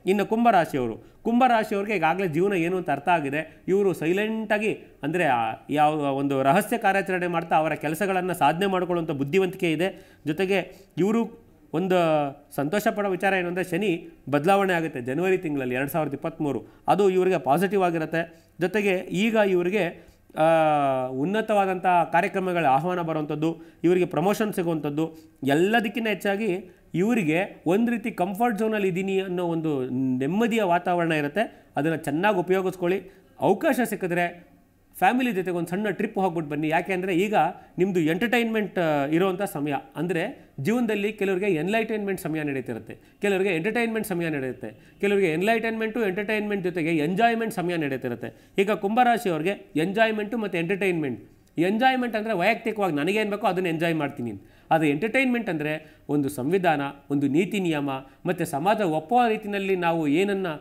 ಇನ್ನು ಕುಂಭರಾಶಿಯವರು ಕುಂಭರಾಶಿಯವ್ರಿಗೆ ಈಗಾಗಲೇ ಜೀವನ ಏನು ಅಂತ ಅರ್ಥ ಆಗಿದೆ ಇವರು ಸೈಲೆಂಟಾಗಿ ಅಂದರೆ ಯಾವ ಒಂದು ರಹಸ್ಯ ಕಾರ್ಯಾಚರಣೆ ಮಾಡ್ತಾ ಅವರ ಕೆಲಸಗಳನ್ನು ಸಾಧನೆ ಮಾಡಿಕೊಳ್ಳುವಂಥ ಬುದ್ಧಿವಂತಿಕೆ ಇದೆ ಜೊತೆಗೆ ಇವರು ಒಂದು ಸಂತೋಷ ಪಡೋ ವಿಚಾರ ಏನು ಅಂದರೆ ಶನಿ ಬದಲಾವಣೆ ಆಗುತ್ತೆ ಜನವರಿ ತಿಂಗಳಲ್ಲಿ ಎರಡು ಸಾವಿರದ ಇಪ್ಪತ್ತ್ಮೂರು ಅದು ಇವರಿಗೆ ಪಾಸಿಟಿವ್ ಆಗಿರುತ್ತೆ ಜೊತೆಗೆ ಈಗ ಇವರಿಗೆ ಆ, ಉನ್ನತವಾದಂಥ ಕಾರ್ಯಕ್ರಮಗಳ ಆಹ್ವಾನ ಬರುವಂಥದ್ದು ಇವರಿಗೆ ಪ್ರಮೋಷನ್ ಸಿಗುವಂಥದ್ದು ಎಲ್ಲದಕ್ಕಿಂತ ಹೆಚ್ಚಾಗಿ ಇವರಿಗೆ ಒಂದು ರೀತಿ ಕಂಫರ್ಟ್ ಝೋನಲ್ಲಿ ಇದ್ದೀನಿ ಅನ್ನೋ ಒಂದು ನೆಮ್ಮದಿಯ ವಾತಾವರಣ ಇರುತ್ತೆ ಅದನ್ನು ಚೆನ್ನಾಗಿ ಉಪಯೋಗಿಸ್ಕೊಳ್ಳಿ ಅವಕಾಶ ಸಿಕ್ಕಿದ್ರೆ ಫ್ಯಾಮಿಲಿ ಜೊತೆಗೆ ಒಂದು ಸಣ್ಣ ಟ್ರಿಪ್ ಹೋಗ್ಬಿಟ್ಟು ಬನ್ನಿ ಯಾಕೆ ಅಂದರೆ ಈಗ ನಿಮ್ಮದು ಎಂಟರ್ಟೈನ್ಮೆಂಟ್ ಇರುವಂಥ ಸಮಯ ಅಂದರೆ ಜೀವನದಲ್ಲಿ ಕೆಲವರಿಗೆ ಎನ್ಲೈಟೈನ್ಮೆಂಟ್ ಸಮಯ ನಡೀತಿರುತ್ತೆ ಕೆಲವರಿಗೆ ಎಂಟರ್ಟೈನ್ಮೆಂಟ್ ಸಮಯ ನಡೆಯುತ್ತೆ ಕೆಲವರಿಗೆ ಎನ್ಲೈಟೈನ್ಮೆಂಟು ಎಂಟರ್ಟೈನ್ಮೆಂಟ್ ಜೊತೆಗೆ ಎಂಜಾಯ್ಮೆಂಟ್ ಸಮಯ ನಡೀತಿರುತ್ತೆ ಈಗ ಕುಂಭರಾಶಿಯವ್ರಿಗೆ ಎಂಜಾಯ್ಮೆಂಟು ಮತ್ತು ಎಂಟರ್ಟೈನ್ಮೆಂಟ್ ಎಂಜಾಯ್ಮೆಂಟ್ ಅಂದರೆ ವೈಯಕ್ತಿಕವಾಗಿ ನನಗೇನು ಬೇಕೋ ಅದನ್ನು ಎಂಜಾಯ್ ಮಾಡ್ತೀನಿ ಅದು ಎಂಟರ್ಟೈನ್ಮೆಂಟ್ ಅಂದರೆ ಒಂದು ಸಂವಿಧಾನ ಒಂದು ನೀತಿ ನಿಯಮ ಮತ್ತು ಸಮಾಜ ಒಪ್ಪುವ ರೀತಿಯಲ್ಲಿ ನಾವು ಏನನ್ನು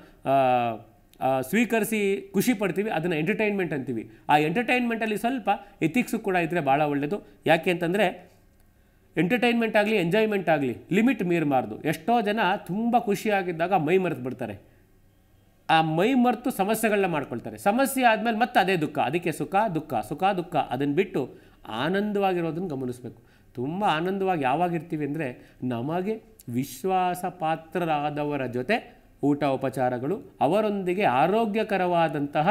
ಆ, ಸ್ವೀಕರಿಸಿ ಖುಷಿ ಪಡ್ತೀವಿ ಅದನ್ನು ಎಂಟರ್ಟೈನ್ಮೆಂಟ್ ಅಂತೀವಿ ಆ ಎಂಟರ್ಟೈನ್ಮೆಂಟಲ್ಲಿ ಸ್ವಲ್ಪ ಎಥಿಕ್ಸು ಕೂಡ ಇದ್ದರೆ ಭಾಳ ಒಳ್ಳೆಯದು ಯಾಕೆ ಅಂತಂದರೆ ಎಂಟರ್ಟೈನ್ಮೆಂಟ್ ಆಗಲಿ ಎಂಜಾಯ್ಮೆಂಟ್ ಆಗಲಿ ಲಿಮಿಟ್ ಮೀರಬಾರ್ದು ಎಷ್ಟೋ ಜನ ತುಂಬ ಖುಷಿಯಾಗಿದ್ದಾಗ ಮೈ ಮರೆತು ಬಿಡ್ತಾರೆ ಆ ಮೈ ಮರೆತು ಸಮಸ್ಯೆಗಳನ್ನ ಮಾಡ್ಕೊಳ್ತಾರೆ ಸಮಸ್ಯೆ ಆದಮೇಲೆ ಮತ್ತೆ ಅದೇ ದುಃಖ ಅದಕ್ಕೆ ಸುಖ ದುಃಖ ಸುಖ ದುಃಖ ಅದನ್ನು ಬಿಟ್ಟು ಆನಂದವಾಗಿರೋದನ್ನು ಗಮನಿಸಬೇಕು ತುಂಬ ಆನಂದವಾಗಿ ಯಾವಾಗಿರ್ತೀವಿ ಅಂದರೆ ನಮಗೆ ವಿಶ್ವಾಸ ಪಾತ್ರರಾದವರ ಜೊತೆ ಊಟ ಉಪಚಾರಗಳು ಅವರೊಂದಿಗೆ ಆರೋಗ್ಯಕರವಾದಂತಹ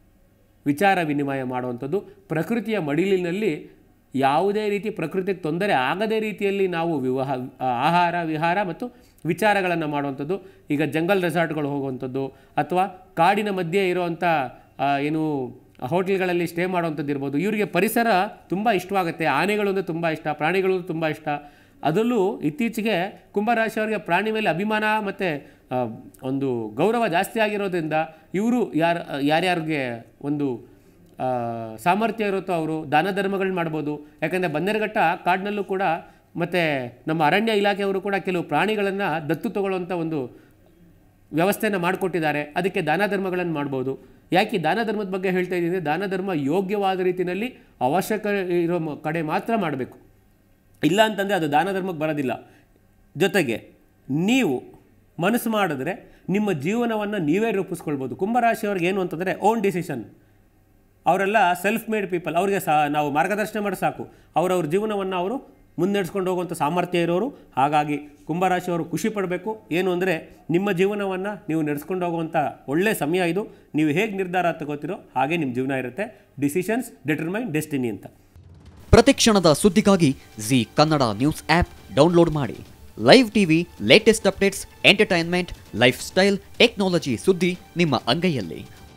ವಿಚಾರ ವಿನಿಮಯ ಮಾಡುವಂಥದ್ದು ಪ್ರಕೃತಿಯ ಮಡಿಲಿನಲ್ಲಿ ಯಾವುದೇ ರೀತಿ ಪ್ರಕೃತಿಗೆ ತೊಂದರೆ ಆಗದೇ ರೀತಿಯಲ್ಲಿ ನಾವು ವಿವಾಹ ಆಹಾರ ವಿಹಾರ ಮತ್ತು ವಿಚಾರಗಳನ್ನು ಮಾಡುವಂಥದ್ದು ಈಗ ಜಂಗಲ್ ರೆಸಾರ್ಟ್ಗಳು ಹೋಗುವಂಥದ್ದು ಅಥವಾ ಕಾಡಿನ ಮಧ್ಯೆ ಇರುವಂಥ ಆ, ಏನು ಹೋಟೆಲ್ಗಳಲ್ಲಿ ಸ್ಟೇ ಮಾಡುವಂಥದ್ದು ಇರ್ಬೋದು ಇವರಿಗೆ ಪರಿಸರ ತುಂಬ ಇಷ್ಟವಾಗುತ್ತೆ ಆನೆಗಳು ಅಂದರೆ ತುಂಬ ಇಷ್ಟ ಪ್ರಾಣಿಗಳು ತುಂಬ ಇಷ್ಟ ಅದರಲ್ಲೂ ಇತ್ತೀಚೆಗೆ ಕುಂಭರಾಶಿಯವರಿಗೆ ಪ್ರಾಣಿ ಮೇಲೆ ಅಭಿಮಾನ ಮತ್ತು ಒಂದು ಗೌರವ ಜಾಸ್ತಿ ಆಗಿರೋದ್ರಿಂದ ಇವರು ಯಾರು ಯಾರ್ಯಾರಿಗೆ ಒಂದು ಆ, ಸಾಮರ್ಥ್ಯ ಇರುತ್ತೋ ಅವರು ದಾನ ಧರ್ಮಗಳನ್ನ ಮಾಡ್ಬೋದು ಯಾಕಂದರೆ ಬನ್ನೇರುಘಟ್ಟ ಕಾಡಿನಲ್ಲೂ ಕೂಡ ಮತ್ತು ನಮ್ಮ ಅರಣ್ಯ ಇಲಾಖೆಯವರು ಕೂಡ ಕೆಲವು ಪ್ರಾಣಿಗಳನ್ನು ದತ್ತು ತಗೊಳ್ಳುವಂಥ ಒಂದು ವ್ಯವಸ್ಥೆಯನ್ನು ಮಾಡಿಕೊಟ್ಟಿದ್ದಾರೆ ಅದಕ್ಕೆ ದಾನ ಧರ್ಮಗಳನ್ನು ಮಾಡ್ಬೋದು ಯಾಕೆ ಈ ದಾನ ಧರ್ಮದ ಬಗ್ಗೆ ಹೇಳ್ತಾ ಇದ್ದೀನಿ ಅಂದರೆ ದಾನ ಧರ್ಮ ಯೋಗ್ಯವಾದ ರೀತಿಯಲ್ಲಿ ಅವಶ್ಯಕ ಇರೋ ಮ- ಕಡೆ ಮಾತ್ರ ಮಾಡಬೇಕು ಇಲ್ಲ ಅಂತಂದರೆ ಅದು ದಾನ ಧರ್ಮಕ್ಕೆ ಬರೋದಿಲ್ಲ ಜೊತೆಗೆ ನೀವು ಮನಸ್ಸು ಮಾಡಿದ್ರೆ ನಿಮ್ಮ ಜೀವನವನ್ನು ನೀವೇ ರೂಪಿಸ್ಕೊಳ್ಬೋದು ಕುಂಭರಾಶಿಯವ್ರಿಗೆ ಏನು ಅಂತಂದರೆ ಓನ್ ಡಿಸಿಷನ್ ಅವರೆಲ್ಲ ಸೆಲ್ಫ್ ಮೇಡ್ ಪೀಪಲ್ ಅವರಿಗೆ ಸಹ ನಾವು ಮಾರ್ಗದರ್ಶನ ಮಾಡಿ ಸಾಕು ಅವರವ್ರ ಜೀವನವನ್ನು ಅವರು ಮುನ್ನಡೆಸ್ಕೊಂಡು ಹೋಗುವಂಥ ಸಾಮರ್ಥ್ಯ ಇರೋರು ಹಾಗಾಗಿ ಕುಂಭರಾಶಿಯವರು ಖುಷಿ ಪಡಬೇಕು ಏನು ಅಂದರೆ ನಿಮ್ಮ ಜೀವನವನ್ನು ನೀವು ನಡೆಸ್ಕೊಂಡು ಹೋಗುವಂಥ ಒಳ್ಳೆಯ ಸಮಯ ಇದು ನೀವು ಹೇಗೆ ನಿರ್ಧಾರ ತಗೋತೀರೋ ಹಾಗೆ ನಿಮ್ಮ ಜೀವನ ಇರುತ್ತೆ ಡಿಸಿಷನ್ಸ್ ಡಿಟರ್ಮೈನ್ ಡೆಸ್ಟಿನಿ ಅಂತ ಪ್ರತಿಕ್ಷಣದ ಸುದ್ದಿಗಾಗಿ Zee Kannada news app download ಮಾಡಿ live TV latest updates entertainment lifestyle technology ಸುದ್ದಿ ನಿಮ್ಮ ಅಂಗೈಯಲ್ಲಿ